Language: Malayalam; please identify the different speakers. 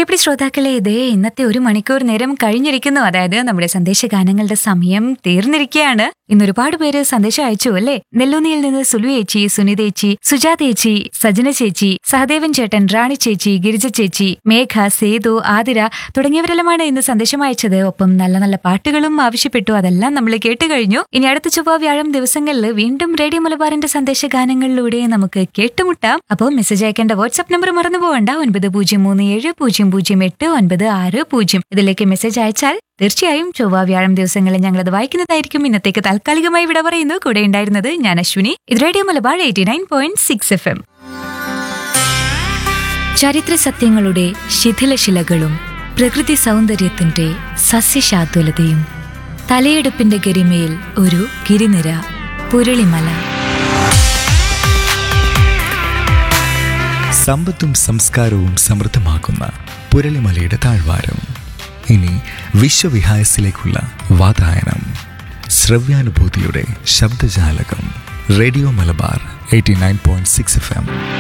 Speaker 1: പ്രിയപ്പെട്ട ശ്രോതാക്കളെ ഇതേ ഇന്നത്തെ ഒരു മണിക്കൂർ നേരം കഴിഞ്ഞിരിക്കുന്നു അതായത് നമ്മുടെ സന്ദേശഗാനങ്ങളുടെ സമയം തീർന്നിരിക്കുകയാണ് ഇന്ന് ഒരുപാട് പേര് സന്ദേശം അയച്ചു അല്ലേ നെല്ലൂന്നിയിൽ നിന്ന് സുലു ചേച്ചി സുനിത ചേച്ചി സുജാത ചേച്ചി സജന ചേച്ചി സഹദേവൻ ചേട്ടൻ റാണി ചേച്ചി ഗിരിജ ചേച്ചി മേഘ സേതു ആതിര തുടങ്ങിയവരെല്ലാമാണ് ഇന്ന് സന്ദേശം അയച്ചത് ഒപ്പം നല്ല നല്ല പാട്ടുകളും ആവശ്യപ്പെട്ടു അതെല്ലാം നമ്മൾ കേട്ട് കഴിഞ്ഞു ഇനി അടുത്ത ചൊവ്വ വ്യാഴം ദിവസങ്ങളിൽ വീണ്ടും റേഡിയോ മലബാറിന്റെ സന്ദേശഗാനങ്ങളിലൂടെ നമുക്ക് കേട്ടുമുട്ടാം അപ്പോൾ മെസ്സേജ് അയക്കേണ്ട വാട്സ്ആപ്പ് നമ്പർ മറന്നു പോകണ്ട ഒൻപത് പൂജ്യം മൂന്ന് ഏഴ് പൂജ്യം പൂജ്യം എട്ട് ഒൻപത് ആറ് പൂജ്യം ഇതിലേക്ക് മെസ്സേജ് അയച്ചാൽ തീർച്ചയായും ചൊവ്വ വ്യാഴം ദിവസങ്ങളിൽ ഞങ്ങളത് വായിക്കുന്നതായിരിക്കും ഇന്നത്തേക്ക് താൽക്കാലികമായി വിട പറയുന്നു കൂടെ ഉണ്ടായിരുന്നത് ഞാൻ അശ്വിനി ഇത് radio Malabar eighty nine point six F M ചരിത്ര സത്യങ്ങളുടെ ശിഥിലശിലകളും പ്രകൃതി സൗന്ദര്യത്തിന്റെ സസ്യശാതുലതയും തലയെടുപ്പിന്റെ ഗരിമയിൽ ഒരു ഗിരിനിര പുരളിമല
Speaker 2: സമ്പത്തും സംസ്കാരവും സമൃദ്ധമാക്കുന്ന പുരളിമലയുടെ താഴ്വാരം ഇനി വിശ്വവിഹായസിലേക്കുള്ള വാതായനം ശ്രവ്യാനുഭൂതിയുടെ ശബ്ദജാലകം radio Malabar eighty nine point six F M